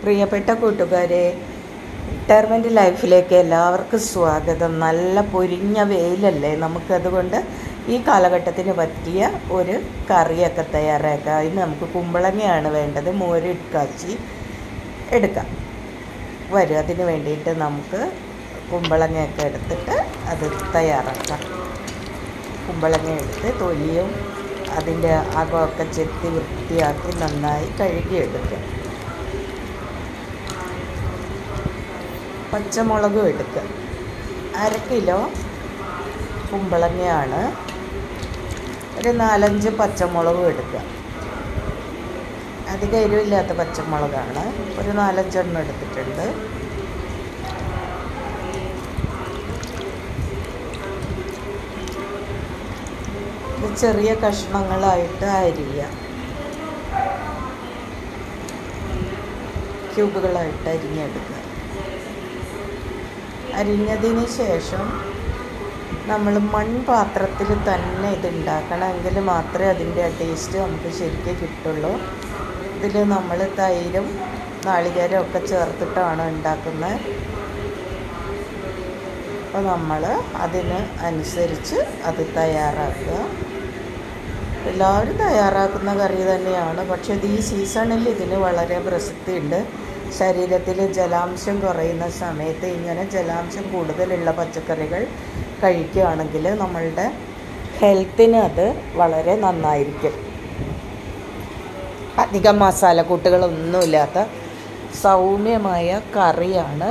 പ്രിയപ്പെട്ട കൂട്ടുകാരെ റിട്ടയർമെൻറ്റ് ലൈഫിലേക്ക് എല്ലാവർക്കും സ്വാഗതം നല്ല പൊരിഞ്ഞ വെയിലല്ലേ നമുക്കതുകൊണ്ട് ഈ കാലഘട്ടത്തിന് പറ്റിയ ഒരു കറിയൊക്കെ തയ്യാറാക്കാം അതിന് നമുക്ക് കുമ്പളങ്ങയാണ് വേണ്ടത് മോര് കാച്ചി എടുക്കാം വരും അതിന് വേണ്ടിയിട്ട് നമുക്ക് കുമ്പളങ്ങയൊക്കെ എടുത്തിട്ട് അത് തയ്യാറാക്കാം കുമ്പളങ്ങ എടുത്ത് തൊലിയും അതിൻ്റെ അകമൊക്കെ ചെത്തി വൃത്തിയാക്കി നന്നായി കഴുകിയെടുക്കുക പച്ചമുളകും എടുക്കുക അര കിലോ കുമ്പളങ്ങയാണ് ഒരു നാലഞ്ച് പച്ചമുളകും എടുക്കുക അധികം എരിവില്ലാത്ത പച്ചമുളകാണ് ഒരു നാലഞ്ചെണ്ണം എടുത്തിട്ടുണ്ട് ഇത് ചെറിയ കഷ്ണങ്ങളായിട്ട് അരിയുക ക്യൂബുകളായിട്ട് അരിഞ്ഞെടുക്കുക അരിഞ്ഞതിന് ശേഷം നമ്മൾ മൺപാത്രത്തിൽ തന്നെ ഇത് ഉണ്ടാക്കണമെങ്കിൽ മാത്രമേ അതിൻ്റെ ടേസ്റ്റ് നമുക്ക് ശരിക്കും കിട്ടുള്ളൂ ഇതിൽ നമ്മൾ തൈരും നാളികേരം ഒക്കെ ചേർത്തിട്ടാണ് ഉണ്ടാക്കുന്നത് അപ്പോൾ നമ്മൾ അതിന് അനുസരിച്ച് അത് തയ്യാറാക്കുക എല്ലാവരും തയ്യാറാക്കുന്ന കറി തന്നെയാണ് പക്ഷേ ഇത് ഈ സീസണിൽ ഇതിന് വളരെ പ്രസക്തിയുണ്ട് ശരീരത്തിൽ ജലാംശം കുറയുന്ന സമയത്ത് ഇങ്ങനെ ജലാംശം കൂടുതലുള്ള പച്ചക്കറികൾ കഴിക്കുകയാണെങ്കിൽ നമ്മളുടെ ഹെൽത്തിന് അത് വളരെ നന്നായിരിക്കും അധികം മസാലക്കൂട്ടുകളൊന്നുമില്ലാത്ത സൗമ്യമായ കറിയാണ്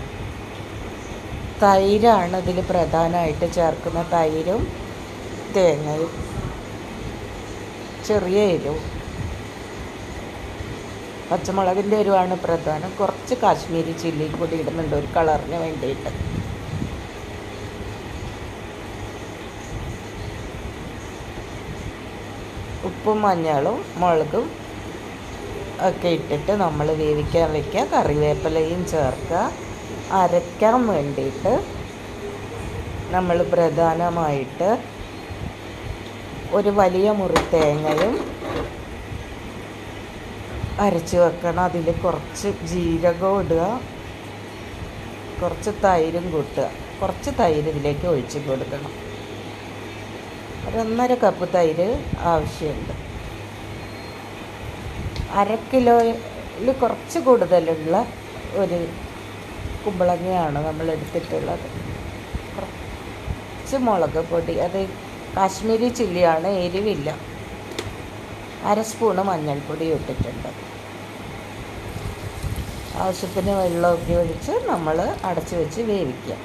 തൈരാണ് ഇതിൽ പ്രധാനമായിട്ട് ചേർക്കുന്ന തൈരും തേങ്ങയും ചെറിയ എരിവും പച്ചമുളകിൻ്റെ എരിവാണ് പ്രധാനം കുറച്ച് കാശ്മീരി ചില്ലിയും കൂടി ഇടുന്നുണ്ട് ഒരു കളറിന് വേണ്ടിയിട്ട് ഉപ്പും മഞ്ഞളും മുളകും ഒക്കെ ഇട്ടിട്ട് നമ്മൾ വേവിക്കാൻ വയ്ക്കുക കറിവേപ്പിലയും ചേർക്കുക അരയ്ക്കാൻ വേണ്ടിയിട്ട് നമ്മൾ പ്രധാനമായിട്ട് ഒരു വലിയ മുറി തേങ്ങയും അരച്ച് വെക്കണം അതിൽ കുറച്ച് ജീരകവും ഇടുക കുറച്ച് തൈരും കൂട്ടുക കുറച്ച് തൈര് ഇതിലേക്ക് ഒഴിച്ച് കൊടുക്കണം ഒരു ഒന്നര കപ്പ് തൈര് ആവശ്യമുണ്ട് അര കിലോയിൽ കുറച്ച് കൂടുതലുള്ള ഒരു കുമ്പളങ്ങയാണ് നമ്മൾ എടുത്തിട്ടുള്ളത് കുറച്ച് മുളക് പൊടി അത് കാശ്മീരി ചില്ലിയാണ് എരിവില്ല അര സ്പൂണ് മഞ്ഞൾപ്പൊടി ഇട്ടിട്ടുണ്ട് ആവശ്യത്തിന് വെള്ളമൊക്കെ ഒഴിച്ച് നമ്മൾ അടച്ച് വെച്ച് വേവിക്കുക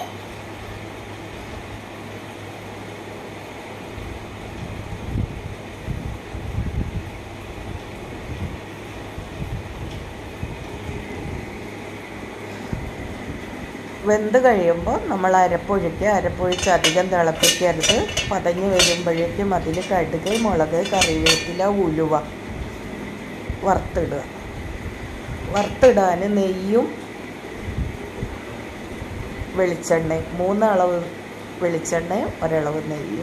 വെന്ത് കഴിയുമ്പോൾ നമ്മൾ അരപ്പൊഴിക്കുക അരപ്പൊഴിച്ച് അധികം തിളപ്പിക്കരുത് പതഞ്ഞ് വരുമ്പോഴേക്കും അതിൽ കടുക് മുളക് കറിവേപ്പില ഉലുവ വറുത്തിടുക വറുത്തിടാൻ നെയ്യും വെളിച്ചെണ്ണയും മൂന്നളവ് വെളിച്ചെണ്ണയും ഒരളവ് നെയ്യും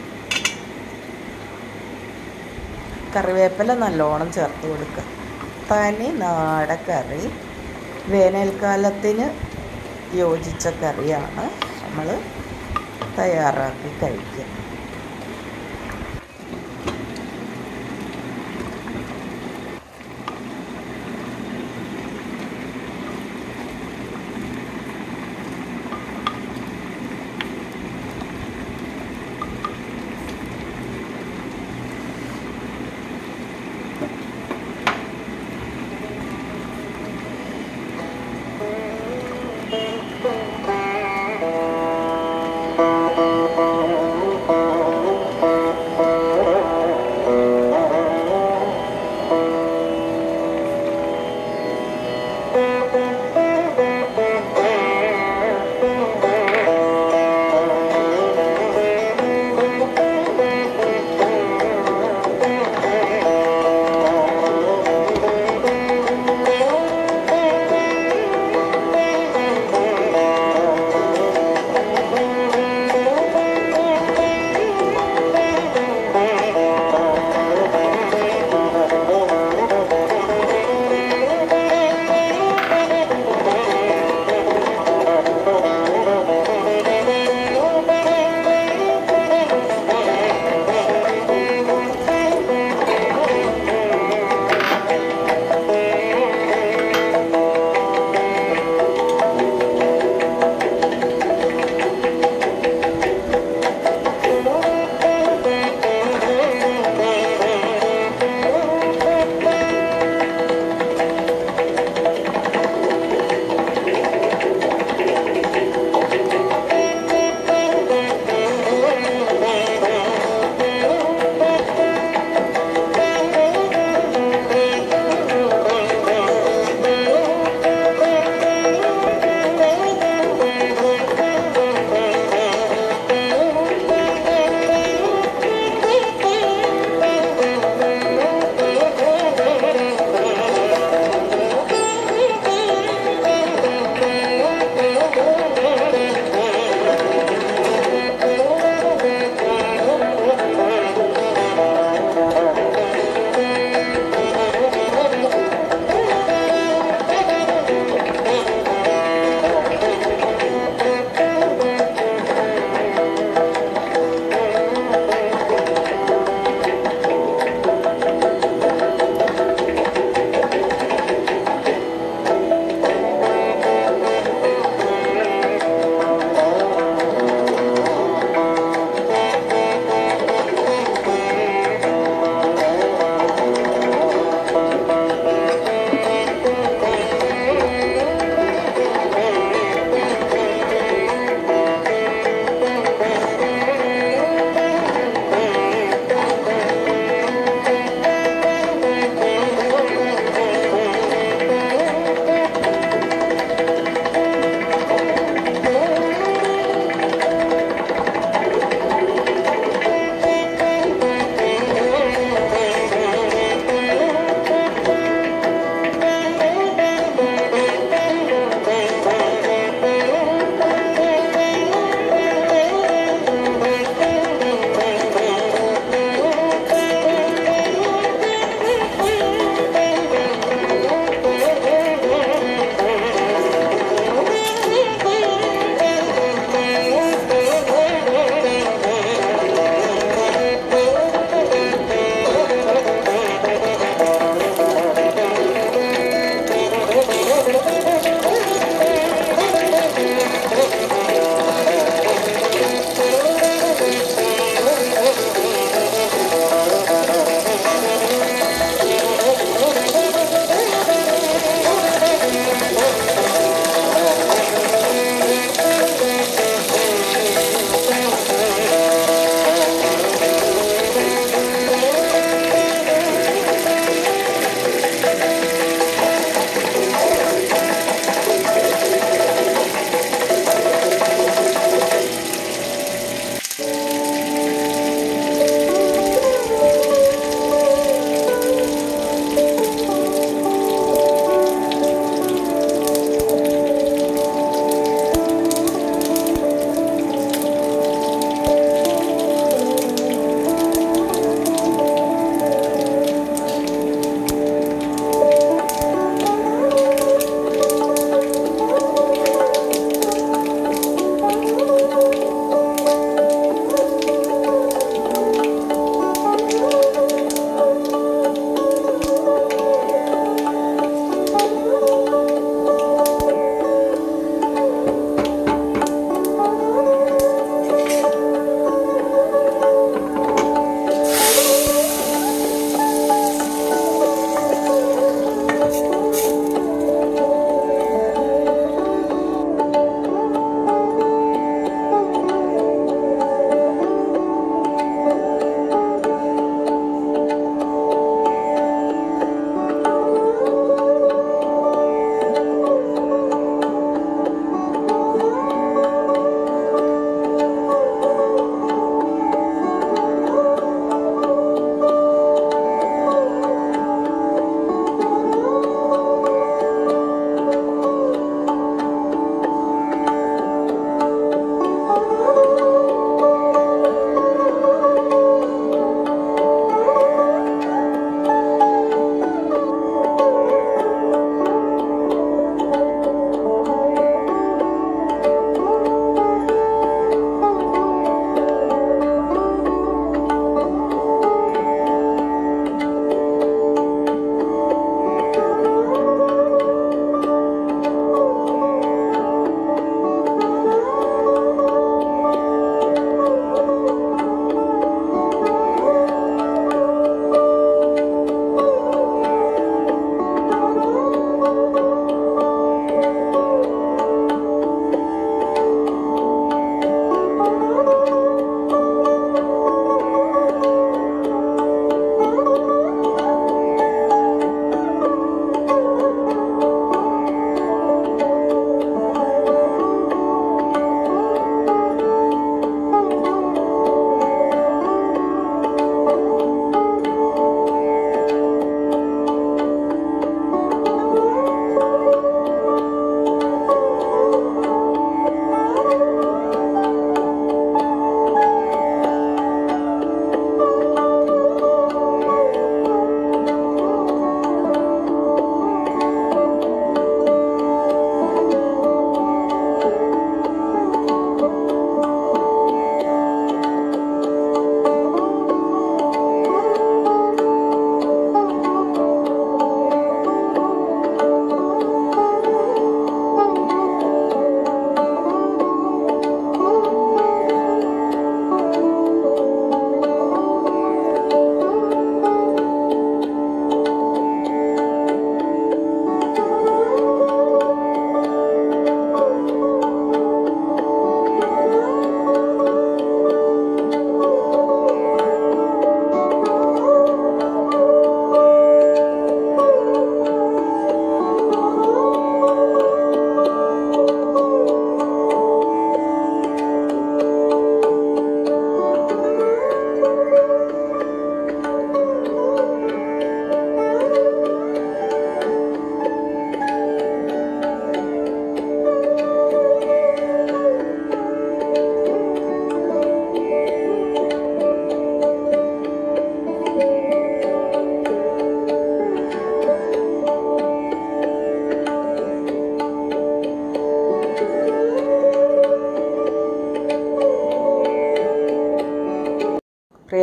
കറിവേപ്പില നല്ലോണം ചേർത്ത് കൊടുക്കുക തനി നാടക്കറി വേനൽക്കാലത്തിന് യോജിച്ച കറിയാണ് നമ്മൾ തയ്യാറാക്കി കഴിക്കുക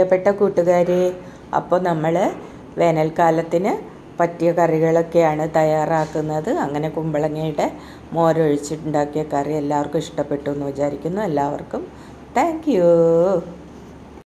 പ്രിയപ്പെട്ട കൂട്ടുകാരെ അപ്പോൾ നമ്മൾ വേനൽക്കാലത്തിന് പറ്റിയ കറികളൊക്കെയാണ് തയ്യാറാക്കുന്നത് അങ്ങനെ കുമ്പളങ്ങയുടെ മോരൊഴിച്ചിട്ടുണ്ടാക്കിയ കറി എല്ലാവർക്കും ഇഷ്ടപ്പെട്ടു എന്ന് വിചാരിക്കുന്നു എല്ലാവർക്കും താങ്ക് യു